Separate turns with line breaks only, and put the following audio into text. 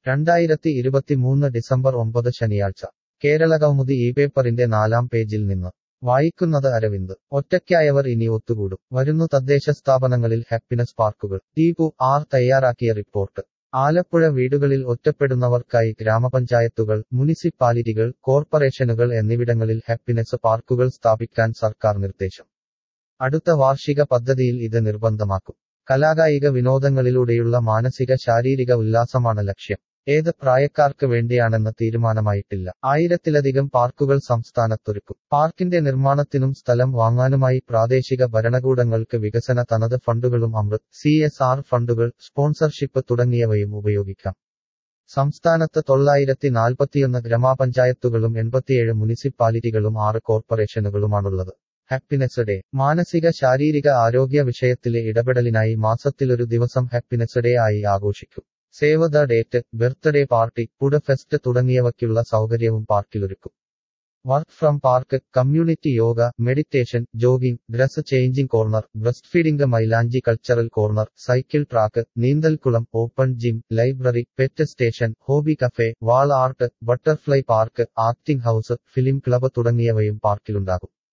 രണ്ടായിരത്തി ഇരുപത്തിമൂന്ന് ഡിസംബർ ഒമ്പത് ശനിയാഴ്ച കേരളകൗമുദി ഈ പേപ്പറിന്റെ നാലാം പേജിൽ നിന്ന് വായിക്കുന്നത് അരവിന്ദ് ഒറ്റയ്ക്കായവർ ഇനി ഒത്തുകൂടും വരുന്നു തദ്ദേശ സ്ഥാപനങ്ങളിൽ ഹാപ്പിനെസ് പാർക്കുകൾ ദീപു ആർ തയ്യാറാക്കിയ റിപ്പോർട്ട് ആലപ്പുഴ വീടുകളിൽ ഒറ്റപ്പെടുന്നവർക്കായി ഗ്രാമപഞ്ചായത്തുകൾ മുനിസിപ്പാലിറ്റികൾ കോർപ്പറേഷനുകൾ എന്നിവിടങ്ങളിൽ ഹാപ്പിനെസ് പാർക്കുകൾ സ്ഥാപിക്കാൻ സർക്കാർ നിർദ്ദേശം അടുത്ത വാർഷിക പദ്ധതിയിൽ ഇത് നിർബന്ധമാക്കും കലാകായിക വിനോദങ്ങളിലൂടെയുള്ള മാനസിക ശാരീരിക ഉല്ലാസമാണ് ലക്ഷ്യം ഏത് പ്രായക്കാർക്ക് വേണ്ടിയാണെന്ന് തീരുമാനമായിട്ടില്ല ആയിരത്തിലധികം പാർക്കുകൾ സംസ്ഥാനത്തൊരുക്കും പാർക്കിന്റെ നിർമ്മാണത്തിനും സ്ഥലം വാങ്ങാനുമായി പ്രാദേശിക ഭരണകൂടങ്ങൾക്ക് വികസന തനത് ഫണ്ടുകളും അമൃത് സി എസ് ആർ ഫണ്ടുകൾ സ്പോൺസർഷിപ്പ് തുടങ്ങിയവയും ഉപയോഗിക്കാം സംസ്ഥാനത്ത് തൊള്ളായിരത്തി നാൽപ്പത്തിയൊന്ന് ഗ്രാമപഞ്ചായത്തുകളും എൺപത്തിയേഴ് മുനിസിപ്പാലിറ്റികളും ആറ് കോർപ്പറേഷനുകളുമാണുള്ളത് ഹാപ്പിനെസ് ഡേ മാനസിക ശാരീരിക ആരോഗ്യ വിഷയത്തിലെ ഇടപെടലിനായി മാസത്തിലൊരു ദിവസം ഹാപ്പിനെസ് ഡേ ആയി ആഘോഷിക്കും save the date birthday party food fest തുടങ്ങിയവയ്ക്കുള്ള സൗകര്യവും പാർക്കിലൊരുക്കും work from park community yoga meditation jogging dress changing corner breast feeding മൈലാഞ്ചി കൾച്ചറൽ കോർണർ സൈക്കിൾ ട്രാക്ക് നീന്തൽക്കുളം open gym library pet station hobby cafe wall art butterfly park acting house film club തുടങ്ങിയവയും പാർക്കിലുണ്ടാകും